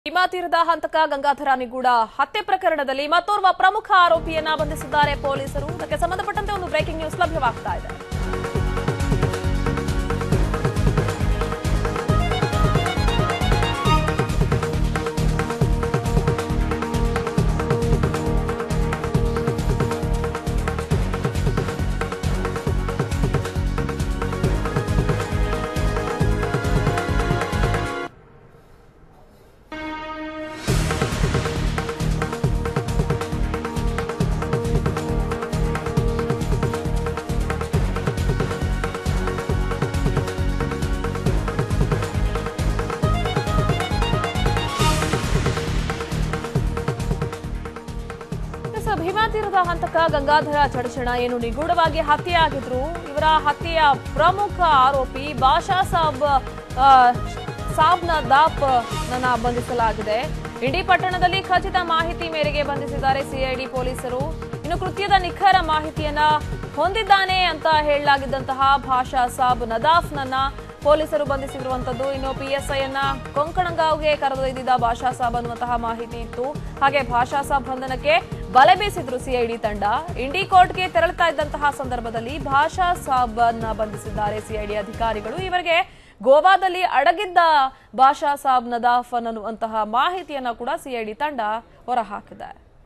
ಭೀಮಾ ತೀರದ ಹಂತಕ ಗಂಗಾಧರ ನಿಗೂಢ ಹತ್ಯೆ ಪ್ರಕರಣದಲ್ಲಿ ಮತ್ತೋರ್ವ ಪ್ರಮುಖ ಆರೋಪಿಯನ್ನ ಬಂಧಿಸಿದ್ದಾರೆ ಪೊಲೀಸರು ಇದಕ್ಕೆ ಸಂಬಂಧಪಟ್ಟಂತೆ ಒಂದು ಬ್ರೇಕಿಂಗ್ ನ್ಯೂಸ್ ಲಭ್ಯವಾಗ್ತಾ ಇದೆ ಎಸ್, ಭೀಮಾ ತೀರದ ಹಂತಕ ಗಂಗಾಧರ ಚಡಚಣ ಏನು ನಿಗೂಢವಾಗಿ ಹತ್ಯೆಯಾಗಿದ್ರು ಇವರ ಹತ್ಯೆಯ ಪ್ರಮುಖ ಆರೋಪಿ ಬಾಷಾ ಸಾಬ್ ಆ, ಸಾಬ್ನ ದಾಪ್ ನನ್ನ ಬಂಧಿಸಲಾಗಿದೆ ಇಂಡಿ ಪಟ್ಟಣದಲ್ಲಿ ಖಚಿತ ಮಾಹಿತಿ ಮೇರೆಗೆ ಬಂಧಿಸಿದ್ದಾರೆ ಸಿಐಡಿ ಪೊಲೀಸರು ಇನ್ನು ಕೃತ್ಯದ ನಿಖರ ಮಾಹಿತಿಯನ್ನ ಹೊಂದಿದ್ದಾನೆ ಅಂತ ಹೇಳಲಾಗಿದ್ದಂತಹ ಭಾಷಾ ಸಾಬ್ ನದಾಫ್ ನನ್ನ ಪೊಲೀಸರು ಬಂಧಿಸಿರುವಂತದ್ದು ಇನ್ನು ಪಿಎಸ್ಐ ಅನ್ನ ಕೊಂಕಣಗಾವ್ಗೆ ಕರೆದೊಯ್ದಿದ್ದ ಭಾಷಾ ಸಾಬ್ ಅನ್ನುವಂತಹ ಮಾಹಿತಿ ಇತ್ತು ಹಾಗೆ ಭಾಷಾ ಸಾಬ್ ಬಂಧನಕ್ಕೆ ಬಲೆ ಬೀಸಿದ್ರು ಸಿಐಡಿ ತಂಡ ಇಂಡಿ ಕೋರ್ಟ್ಗೆ ತೆರಳುತ್ತಾ ಇದ್ದಂತಹ ಸಂದರ್ಭದಲ್ಲಿ ಭಾಷಾ ಸಾಬ್ ಅನ್ನ ಬಂಧಿಸಿದ್ದಾರೆ ಸಿಐಡಿ ಅಧಿಕಾರಿಗಳು ಇವರಿಗೆ ಗೋವಾದಲ್ಲಿ ಅಡಗಿದ್ದ ಭಾಷಾ ಸಾಬ್ ನದಾಫ್ ಅನ್ನುವಂತಹ ಮಾಹಿತಿಯನ್ನ ಕೂಡ ಸಿಐಡಿ ತಂಡ ಹೊರಹಾಕಿದೆ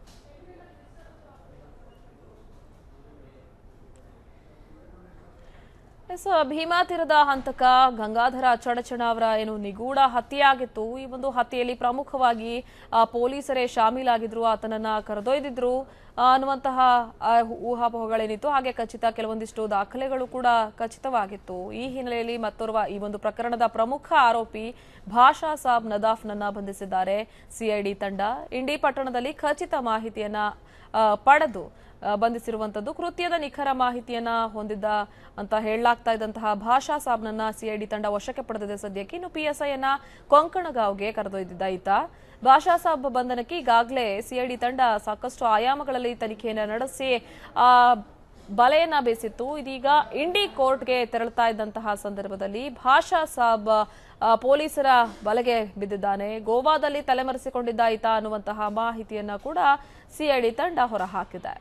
ಎಸ್ ಭೀಮಾ ತೀರದ ಹಂತಕ ಗಂಗಾಧರ ಚಡಚಣ ಅವರ ಏನು ನಿಗೂಢ ಹತ್ಯೆಯಾಗಿತ್ತು ಈ ಒಂದು ಹತ್ಯೆಯಲ್ಲಿ ಪ್ರಮುಖವಾಗಿ ಆ, ಪೊಲೀಸರೇ ಶಾಮೀಲಾಗಿದ್ರು ಆತನನ್ನ ಕರೆದೊಯ್ದಿದ್ರು ಆ, ಅನ್ನುವಂತಹ ಆ, ಊಹಾಪೋಹಗಳೇನಿತ್ತು ಹಾಗೆ ಖಚಿತ ಕೆಲವೊಂದಿಷ್ಟು ದಾಖಲೆಗಳು ಕೂಡ ಖಚಿತವಾಗಿತ್ತು ಈ ಹಿನ್ನೆಲೆಯಲ್ಲಿ ಮತ್ತೋರ್ವ ಈ ಒಂದು ಪ್ರಕರಣದ ಪ್ರಮುಖ ಆರೋಪಿ ಭಾಷಾ ಸಾಬ್ ನದಾಫ್ನನ್ನ ಬಂಧಿಸಿದ್ದಾರೆ ಸಿಐಡಿ ತಂಡ ಇಂಡಿ ಪಟ್ಟಣದಲ್ಲಿ ಖಚಿತ ಮಾಹಿತಿಯನ್ನ ಆ, ಪಡೆದು ಆ, ಬಂಧಿಸಿರುವಂತದ್ದು ಕೃತ್ಯದ ನಿಖರ ಮಾಹಿತಿಯನ್ನ ಹೊಂದಿದ್ದ ಅಂತ ಹೇಳಲಾಗ್ತಾ ಇದ್ದಂತಹ ಭಾಷಾ ಸಾಬ್ನನ್ನ ಸಿಐಡಿ ತಂಡ ವಶಕ್ಕೆ ಪಡೆದಿದೆ ಸದ್ಯಕ್ಕೆ ಇನ್ನು ಪಿಎಸ್ಐ ಅನ್ನ ಕೊಂಕಣಗಾವ್ಗೆ ಕರೆದೊಯ್ದಿದ್ದ ಈತ ಭಾಷಾ ಸಾಬ್ ಬಂಧನಕ್ಕೆ ಈಗಾಗಲೇ ಸಿಐಡಿ ತಂಡ ಸಾಕಷ್ಟು ಆಯಾಮಗಳಲ್ಲಿ ತನಿಖೆಯನ್ನ ನಡೆಸಿ ಆ ಬಲೆಯನ್ನ ಬೇಸಿತ್ತು ಇದೀಗ ಇಂಡಿ ಕೋರ್ಟ್ಗೆ ತೆರಳುತ್ತಾ ಇದ್ದಂತಹ ಸಂದರ್ಭದಲ್ಲಿ ಭಾಷಾ ಸಾಬ್ ಆ, ಪೊಲೀಸರ ಬಲೆಗೆ ಬಿದ್ದಿದ್ದಾನೆ ಗೋವಾದಲ್ಲಿ ತಲೆಮರೆಸಿಕೊಂಡಿದ್ದ ಈತ ಅನ್ನುವಂತಹ ಮಾಹಿತಿಯನ್ನ ಕೂಡ ಸಿಐಡಿ ತಂಡ ಹೊರಹಾಕಿದೆ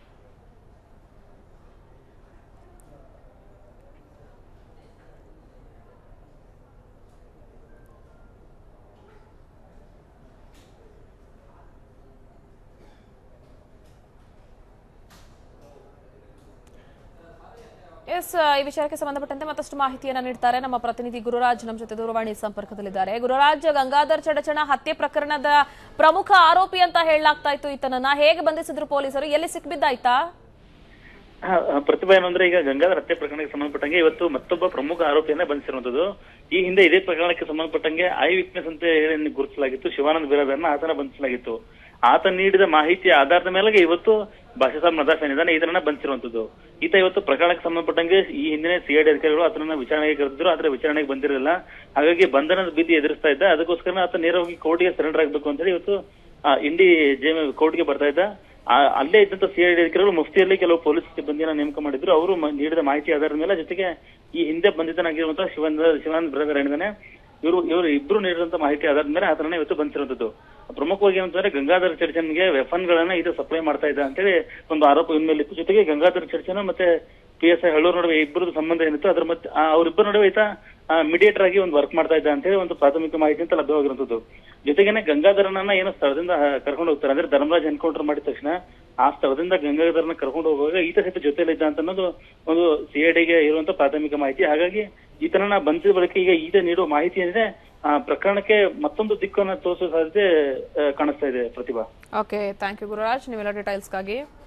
ಎಸ್ ಈ ವಿಚಾರಕ್ಕೆ ಸಂಬಂಧಪಟ್ಟಂತೆ ಮತ್ತಷ್ಟು ಮಾಹಿತಿಯನ್ನ ನೀಡ್ತಾರೆ ನಮ್ಮ ಪ್ರತಿನಿಧಿ ಗುರುರಾಜ್ ನಮ್ಮ ಜೊತೆ ದೂರವಾಣಿ ಸಂಪರ್ಕದಲ್ಲಿದ್ದಾರೆ ಗುರುರಾಜ್ ಗಂಗಾಧರ್ ಚಡಚಣ ಹತ್ಯೆ ಪ್ರಕರಣದ ಪ್ರಮುಖ ಆರೋಪಿ ಅಂತ ಹೇಳಲಾಗ್ತಾ ಇತ್ತು ಈತನನ್ನ ಹೇಗೆ ಬಂಧಿಸಿದ್ರು ಪೊಲೀಸರು ಎಲ್ಲಿ ಸಿಕ್ಬಿದ್ದಾಯ್ತಾ ಹಾ, ಆ, ಪ್ರತಿಭಾ ಏನಂದ್ರೆ ಈಗ ಗಂಗಾಧರ ಹತ್ಯೆ ಪ್ರಕರಣಕ್ಕೆ ಸಂಬಂಧಪಟ್ಟಂಗೆ ಇವತ್ತು ಮತ್ತೊಬ್ಬ ಪ್ರಮುಖ ಆರೋಪಿಯನ್ನ ಬಂಧಿಸಿರುವಂತದ್ದು ಈ ಹಿಂದೆ ಇದೇ ಪ್ರಕರಣಕ್ಕೆ ಸಂಬಂಧಪಟ್ಟಂಗೆ ಐ ವಿಟ್ನೆಸ್ ಅಂತ ಹೇಳಿ ಗುರುತಿಸಲಾಗಿತ್ತು ಶಿವಾನಂದ ಬಿರಾದರ್ನ ಆತನ ಬಂಧಿಸಲಾಗಿತ್ತು ಆತ ನೀಡಿದ ಮಾಹಿತಿಯ ಆಧಾರದ ಮೇಲೆಗೆ ಇವತ್ತು ಭಾಷಾಸಾಬ್ ನದಾಫ್ ಏನಿದ್ದಾನೆ ಇದನ್ನ ಬಂಧಿಸಿರುವಂತದ್ದು ಈತ ಇವತ್ತು ಪ್ರಕರಣಕ್ಕೆ ಸಂಬಂಧಪಟ್ಟಂಗೆ ಈ ಹಿಂದಿನ ಸಿಐಡಿ ಅಧಿಕಾರಿಗಳು ಆತನನ್ನ ವಿಚಾರಣೆಗೆ ಕರೆದಿದ್ರು ಆದ್ರೆ ವಿಚಾರಣೆಗೆ ಬಂದಿರಲಿಲ್ಲ ಹಾಗಾಗಿ ಬಂಧನದ ಭೀತಿ ಎದುರಿಸ್ತಾ ಇದ್ದ ಅದಕ್ಕೋಸ್ಕರ ಆತ ನೇರವಾಗಿ ಕೋರ್ಟ್ಗೆ ಸರೆಂಡರ್ ಆಗ್ಬೇಕು ಅಂತ ಹೇಳಿ ಇವತ್ತು ಆ, ಇಂಡಿ ಜೆ ಕೋರ್ಟ್ಗೆ ಬರ್ತಾ ಇದ್ದ ಆ, ಅಲ್ಲೇ ಇದ್ದಂತ ಸಿಐಡಿ ಅಧಿಕಾರಿಗಳು ಮುಫ್ತಿಯಲ್ಲಿ ಕೆಲವು ಪೊಲೀಸ್ ಸಿಬ್ಬಂದಿಯನ್ನ ನೇಮಕ ಮಾಡಿದ್ರು ಅವರು ಮ- ನೀಡಿದ ಮಾಹಿತಿ ಆಧಾರದ ಮೇಲೆ ಜೊತೆಗೆ ಈ ಹಿಂದೆ ಬಂಧಿತನಾಗಿರುವಂತಹ ಶಿವಾನಂದ ಶಿವಾನಂದ ಬ್ರದರ್ ಏನಿದ್ದಾನೆ ಇವರು ಇವರು ಇಬ್ರು ನೀಡಿದಂತ ಮಾಹಿತಿ ಆಧಾರದ ಮೇಲೆ ಆತನ ಇವತ್ತು ಬಂಧಿಸಿರುವಂತದ್ದು ಪ್ರಮುಖವಾಗಿ ಏನಂತಂದ್ರೆ ಗಂಗಾಧರ ಚರ್ಚನ್ಗೆ ವೆಫನ್ ಗಳನ್ನ ಇದು ಸಪ್ಲೈ ಮಾಡ್ತಾ ಇದ್ದ ಅಂತೇಳಿ ಒಂದು ಆರೋಪ ಇನ್ಮೇಲೆ ಇತ್ತು ಜೊತೆಗೆ ಗಂಗಾಧರ ಚರ್ಚನ ಮತ್ತೆ ಪಿ ಎಸ್ ಐ ಹಳ್ಳೂರ್ ನಡುವೆ ಇಬ್ಬರದ್ದು ಸಂಬಂಧ ಏನಿತ್ತು ಅದ್ರ ಮತ್ತೆ ಆ, ಅವರಿಬ್ಬರ ನಡುವೆ ಈತ ಮಿಡಿಯೇಟರ್ ಆಗಿ ಒಂದು ವರ್ಕ್ ಮಾಡ್ತಾ ಇದ್ದ ಅಂತೇಳಿ ಒಂದು ಪ್ರಾಥಮಿಕ ಮಾಹಿತಿ ಅಂತ ಲಭ್ಯವಾಗಿರುವಂತದ್ದು ಜೊತೆಗೇನೆ ಗಂಗಾಧರನನ್ನ ಏನೋ ಸ್ಥಳದಿಂದ ಕರ್ಕೊಂಡು ಹೋಗ್ತಾರೆ ಅಂದ್ರೆ ಧರ್ಮರಾಜ್ ಎನ್ಕೌಂಟರ್ ಮಾಡಿದ ತಕ್ಷಣ ಆ ಸ್ಥಳದಿಂದ ಗಂಗಾಧರನ ಕರ್ಕೊಂಡು ಹೋಗುವಾಗ ಈತ ಸಹಿತ ಜೊತೆಲಿ ಇದ್ದ ಅಂತ ಅನ್ನೋದು ಒಂದು ಸಿಐಡಿಗೆ ಇರುವಂತ ಪ್ರಾಥಮಿಕ ಮಾಹಿತಿ ಹಾಗಾಗಿ ಈತನನ್ನ ಬಂಧಿಸಿದ ಬಳಿಕ ಈಗ ಈತ ನೀಡುವ ಮಾಹಿತಿ ಏನಿದೆ ಆ ಪ್ರಕರಣಕ್ಕೆ ಮತ್ತೊಂದು ದಿಕ್ಕನ್ನ ತೋರಿಸೋ ಸಾಧ್ಯತೆ ಆ, ಕಾಣಿಸ್ತಾ ಇದೆ Prathibha okay thank you Gururaj ನೀವೆಲ್ಲ ಡೀಟೇಲ್ಸ್ಗಾಗಿ